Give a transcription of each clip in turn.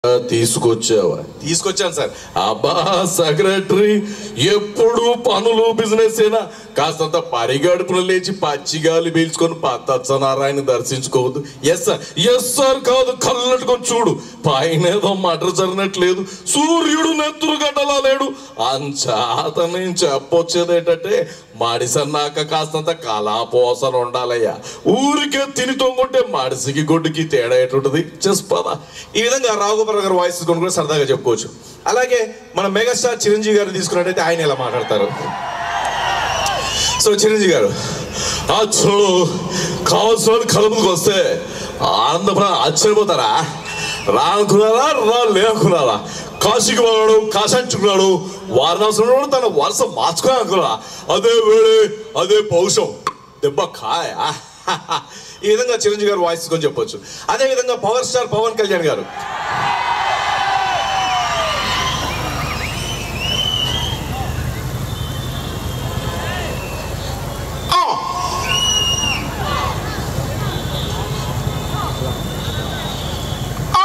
తీసుకొచ్చావా తీసుకొచ్చాను సార్ అబ్బా సెక్రటరీ ఎప్పుడు పనులు బిజినెస్ అయినా కాస్తంత పరిగడుపున లేచి పచ్చిగాలి పీల్చుకొని పచ్చనారాయణ దర్శించుకోవద్దు ఎస్ సార్ ఎస్ సార్ కాదు కళ్ళట్టుకొని చూడు పైన ఏదో మటర్ జరిగినట్లేదు సూర్యుడు నెత్తురు గడ్డలా లేడు అంచాత నేను చెప్పొచ్చేది ఏంటంటే మడిసన్నాక కాస్తంత కళాపోసన ఉండాలయ్యా ఊరికే తిని తొంగుంటే మడిసికి గొడ్డుకి తేడా ఎటుంటది చెస్ పదా ఈ విధంగా రాఘోపర గారు వాయిస్ కొని కూడా సరదాగా చెప్పుకోవచ్చు అలాగే మన మెగాస్టార్ చిరంజీవి గారు తీసుకున్నట్టయితే ఆయన ఎలా మాట్లాడతారు సో చిరంజీవి గారు అచ్చుడు కావాల్సిన వాళ్ళు కలుపుకు వస్తే ఆనందపడ ఆశ్చర్యపోతారా రానుకున్నారా రా లేకున్నారా కాశీకి వాడు కాశంచుకున్నాడు వారణాసుడు తన వరుస మార్చుకుని అనుకున్నా అదే వేడే అదే పౌషం దెబ్బ కాయ ఈ విధంగా చిరంజీవి గారు వాయిస్ కొని చెప్పొచ్చు అదే విధంగా పవర్ స్టార్ పవన్ కళ్యాణ్ గారు ఆ! ఆ!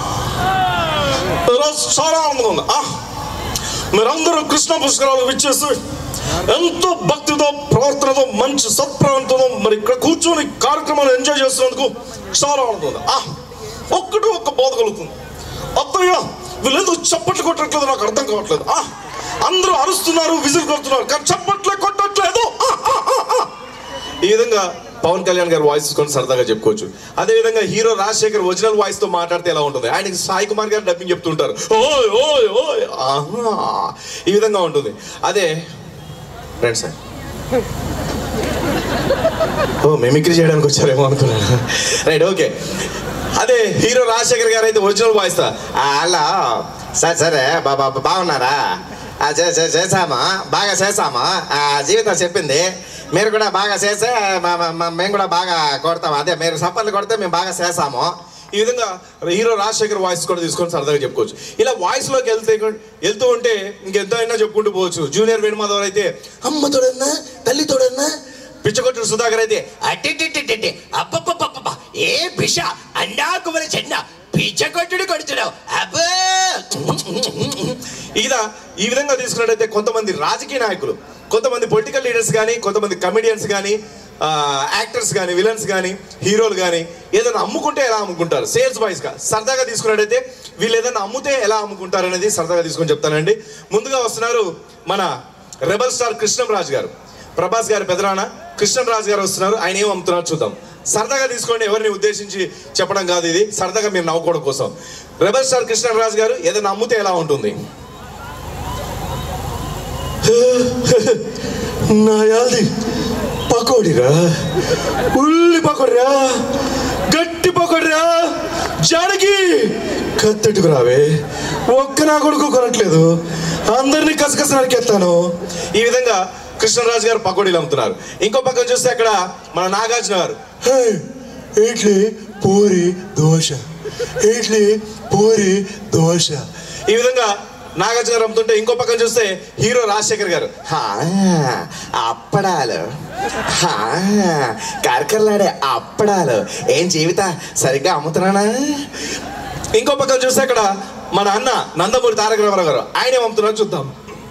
ఈరోజు చాలా ఆనందంగా ఉంది ఆ! మీరందరూ కృష్ణ పుష్కరాలు విచ్చేసి ఎంతో భక్తితో ప్రవర్తనతో మంచి సత్ప్రవర్తనతో మరి ఇక్కడ కూర్చొని కార్యక్రమాలు ఎంజాయ్ చేస్తున్నందుకు చాలా ఆనందం ఉంది ఆ! ఒక్కటి ఒక్క బోధ కలుగుతుంది అత్తయ్య వీళ్ళేదో చప్పట్లు కొట్టట్లేదు నాకు అర్థం కావట్లేదు ఆ! అందరూ అరుస్తున్నారు విజిల్ కొడుతున్నారు కానీ చప్పట్లే కొట్టట్లేదు ఆ! ఆ! ఆ! ఆ! ఈ విధంగా పవన్ కళ్యాణ్ గారు వాయిస్ కొని సరదాగా చెప్పుకోవచ్చు అదే విధంగా హీరో రాజశేఖర్ ఒరిజినల్ వాయిస్ తో మాట్లాడితే ఎలా ఉంటుంది ఆయనకి సాయి కుమార్ గారు డబ్బింగ్ చెప్తుంటారు ఓయ్ ఓయ్ ఓయ్ ఆహా. ఈ విధంగా ఉంటుంది అదే రండి సార్ ఓ మిమిక్రీ చేయడానికి వచ్చారేమో అనుకున్నాను రైట్ ఓకే అదే హీరో రాజశేఖర్ గారు అయితే ఒరిజినల్ వాయిస్ అలా సరే సరే బాబా బాగున్నారా ఆ, చే- చే- చేసామా బాగా చేసామా ఆ, జీవితం చెప్పింది మీరు కూడా బాగా చేసే మా- మా- మా- మేము కూడా బాగా కొడతాము అదే మీరు సప్పర్లు కొడితే మేము బాగా చేసాము ఈ విధంగా హీరో రాజశేఖర్ వాయిస్ కూడా తీసుకొని సరదాగా చెప్పుకోవచ్చు ఇలా వాయిస్ లోకి వెళ్తే వెళ్తూ ఉంటే ఇంకెంతో అయినా చెప్పుకుంటూ పోవచ్చు జూనియర్ వేణుమాధవ్ అయితే అమ్మ తోడన్నా తల్లి తోడన్నా పిచ్చకొట్టు సుధాకర్ అయితే అట్టెట్టెట్టెట్టె అబ్బబ్బబ్బబ్బ ఏ బిష అన్నాకుమరి చెన్న పిచ్చకొట్టుడు కొడుతున్నావు అబ్బో ఇదా ఈ విధంగా తీసుకున్నట్టయితే కొంతమంది రాజకీయ నాయకులు కొంతమంది పొలిటికల్ లీడర్స్ కానీ కొంతమంది కమెడియన్స్ కానీ యాక్టర్స్ కానీ విలన్స్ కానీ హీరోలు కానీ ఏదైనా అమ్ముకుంటే ఎలా అమ్ముకుంటారు సేల్స్ బాయ్స్ గా సరదాగా తీసుకున్నట్టయితే వీళ్ళు ఏదైనా అమ్ముతే ఎలా అమ్ముకుంటారు అనేది సరదాగా తీసుకొని చెప్తానండి ముందుగా వస్తున్నారు మన రెబల్ స్టార్ కృష్ణంరాజు గారు ప్రభాస్ గారి పెదనాన్న కృష్ణంరాజు గారు వస్తున్నారు ఆయన ఏం అమ్ముతున్నారు చూద్దాం సరదాగా తీసుకోండి ఎవరిని ఉద్దేశించి చెప్పడం కాదు ఇది సరదాగా మీరు నవ్వుకోవడం కోసం రెబల్ స్టార్ కృష్ణరాజు గారు ఏదైనా అమ్ముతే ఎలా ఉంటుంది నాయాది పకోడిరా ఉల్లి పకోడిరా గట్టి పకోడిరా జానకి కత్తెట్టుకు రావే ఒక్క నా కొడుకు కొనట్లేదు అందరినీ కసకస నరికేస్తాను ఈ విధంగా కృష్ణరాజు గారు పకోడీలు అమ్ముతున్నారు ఇంకో పక్కన చూస్తే అక్కడ మన నాగార్జున గారు "హే, ఇడ్లీ పూరి దోశ ఇడ్లీ పూరి దోశ ఈ విధంగా నాగార్జున గారు అమ్ముతుంటే ఇంకో పక్కన చూస్తే హీరో రాజశేఖర్ గారు "హా, అప్పడాలు హా, కరకరలాడే అప్పడాలు ఏం జీవిత సరిగ్గా అమ్ముతున్నానా ఇంకో పక్కన చూస్తే అక్కడ మన అన్న నందమూరి తారక రామారావు గారు ఆయన ఏం అమ్ముతున్నారు చూద్దాం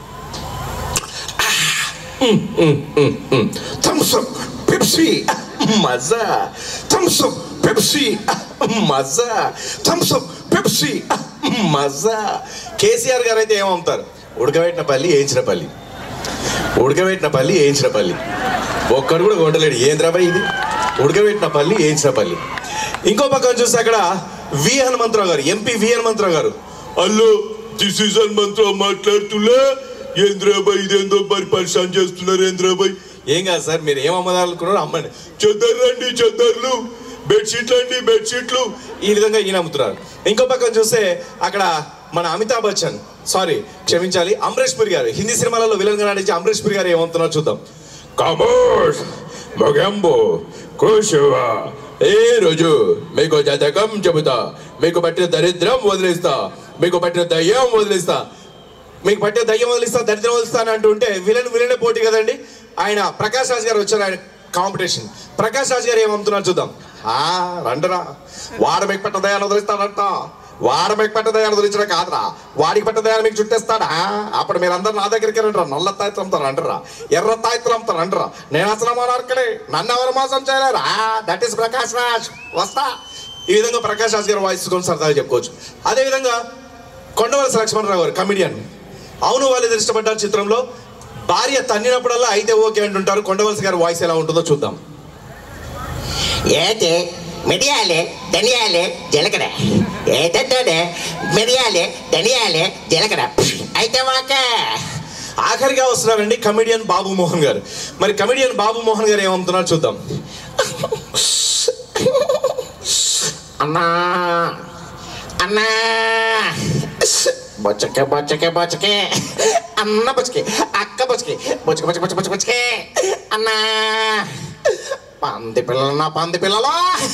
Thums Up Pepsi Maaza Thums Up Pepsi Maaza Thums Up Pepsi Maaza KCR గారు అయితే ఏమవుతారు ఉడకబెట్టిన పల్లి వేయించిన పల్లి ఉడకబెట్టిన పల్లి వేయించిన పల్లి ఒక్కడు కూడా కొట్టలేడు ఏంద్రాబాయ్ ఇది ఉడకబెట్టిన పల్లి వేయించిన పల్లి ఇంకో పక్కన చూస్తే అక్కడ వి హనుమంతరావు గారు MP V Hanumantha Rao garu hello this is Hanumantha Rao మాట్లాడుతులే ఏంద్రాబాయ్ ఇదేందో మరి పరిశాన్ చేస్తున్నారు ఏంద్రాబాయ్ ఏం కాదు సార్ మీరు ఏం అమ్మదాలనుకున్నారో అమ్మండి చెద్దర్లండి చెద్దర్లు బెడ్షీట్లు అండి బెడ్షీట్లు ఈ విధంగా ఈయన అమ్ముతున్నారు ఇంకో పక్కన చూస్తే అక్కడ మన అమితాబ్ బచ్చన్ సారీ క్షమించాలి అమరేష్ పురి గారు హిందీ సినిమాలలో విలన్ గా నటించే అమరేష్ పురి గారు ఏమవుతున్నారో చూద్దాం కమోష్ మొగంబో కూర్చోవా ఏ రోజు మీకు జాతకం చెబుతా మీకు పట్టిన దరిద్రం వదిలేస్తా మీకు పట్టిన దయ్యం వదిలేస్తా మీకు పట్టే దయ్యం వదిలిస్తా దరిద్రం వదిలిస్తా అని అంటుంటే విలన్ విలనే పోటీ కదండి ఆయన ప్రకాష్ రాజ్ గారు వచ్చారు ఆయన కాంపిటీషన్ ప్రకాష్ రాజ్ గారు ఏమమ్ముతున్నారు చూద్దాం ఆ రండరా వాడు మీకు పట్ట దయాన్ని వదిలిస్తాడంట వాడ మీకు పెట్టదయాన్ని గురించిన కాదురా వాడికి పెట్టదయాన్ని మీకు చుట్టేస్తాడా అప్పుడు మీరు అందరు నా దగ్గరికి రండిరా నల్ల తాయితులు అమ్ముతారు అంటారా ఎర్ర తాయితులు అమ్ముతారు అంటారా నేను అసలు మానర్కడే నన్ను ఎవరు మోసం చేయలేరా దట్ ఈస్ ప్రకాష్ రాజ్ వస్తా ఈ విధంగా ప్రకాష్ రాజ్ గారు వాయిస్ కొని సరదాగా చెప్పుకోవచ్చు అదేవిధంగా కొండవలస లక్ష్మణరావు గారు కమిడియన్ అవును వాళ్ళు ఇష్టపడ్డారు చిత్రంలో భార్య తన్నినప్పుడల్లా అయితే ఓకే అంటుంటారు కొండవలస గారి వాయిస్ ఎలా ఉంటుందో చూద్దాం ఏతే మిరియాలే ధనియాలే జీలకర్ర ఏటంటే మిరియాలే ధనియాలే జీలకర్ర అయితే వాక ఆఖరిగా వస్తున్నారండి కమిడియన్ బాబు మోహన్ గారు మరి కమిడియన్ బాబు మోహన్ గారు ఏమవుతున్నారు చూద్దాం అన్నా అన్నా బొచ్చకే బొచ్చకే బొచ్చకే అన్న బొచ్చకే అక్క బొచ్చకే బొచ్చక బొచ్చక బొచ్చక బొచ్చక బొచ్చకే అన్నా పంది పిల్లలు నా పంది పిల్లలు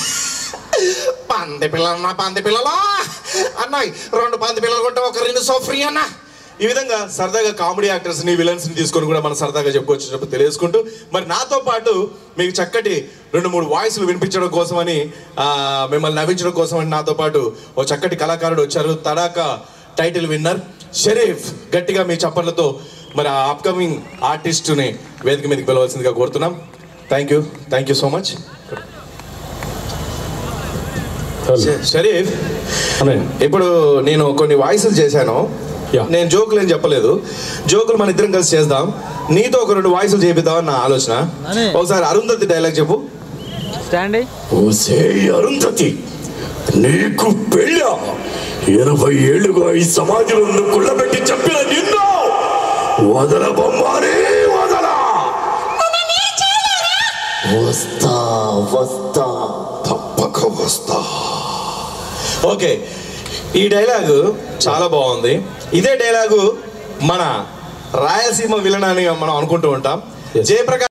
పంది పిల్లలు నా పంది పిల్లలు అన్నాయి రెండు పంది పిల్లలు కొంటే ఒక రెండు సో ఫ్రీ అన్నా ఈ విధంగా సరదాగా కామెడీ యాక్టర్స్ ని విలన్స్ ని తీసుకొని కూడా మనం సరదాగా చెప్పుకోవచ్చు చెప్పి తెలియజేసుకుంటూ మరి నాతో పాటు మీకు చక్కటి రెండు మూడు వాయిస్లు వినిపించడం కోసమని ఆ, మిమ్మల్ని నవ్వించడం కోసమని నాతో పాటు ఓ చక్కటి కళాకారుడు వచ్చారు తడాక టైటిల్ విన్నర్ షరీఫ్ గట్టిగా మీ చప్పట్లతో మరి ఆ అప్కమింగ్ ఆర్టిస్టుని వేదిక మీదకి పిలవాల్సిందిగా కోరుతున్నాం thank you thank you so much Sharif ఇప్పుడు నేను కొన్ని వాయిస్లు చేశాను Yeah. నేను జోకులు ఏం చెప్పలేదు జోకులు మన ఇద్దరం కలిసి చేద్దాం నీతో ఒక రెండు వాయిస్లు చేపిద్దామని నా ఆలోచన అనే. ఒకసారి అరుంధతి డైలాగ్ చెప్పు స్టాండ్ అయ్యి ఓసే అరుంధతి నీకు పెళ్ళ ఎనభై ఏళ్ళుగా ఈ సమాజంలో కుళ్ళబెట్టి చెప్పిన నిన్ను వదల బొమ్మారే వదల వస్తా వస్తా తప్పక వస్తా ఓకే ఈ డైలాగు చాలా బాగుంది ఇదే డైలాగు మన రాయలసీమ విలన్ అని మనం అనుకుంటూ ఉంటాం Yes. జయప్రకాష్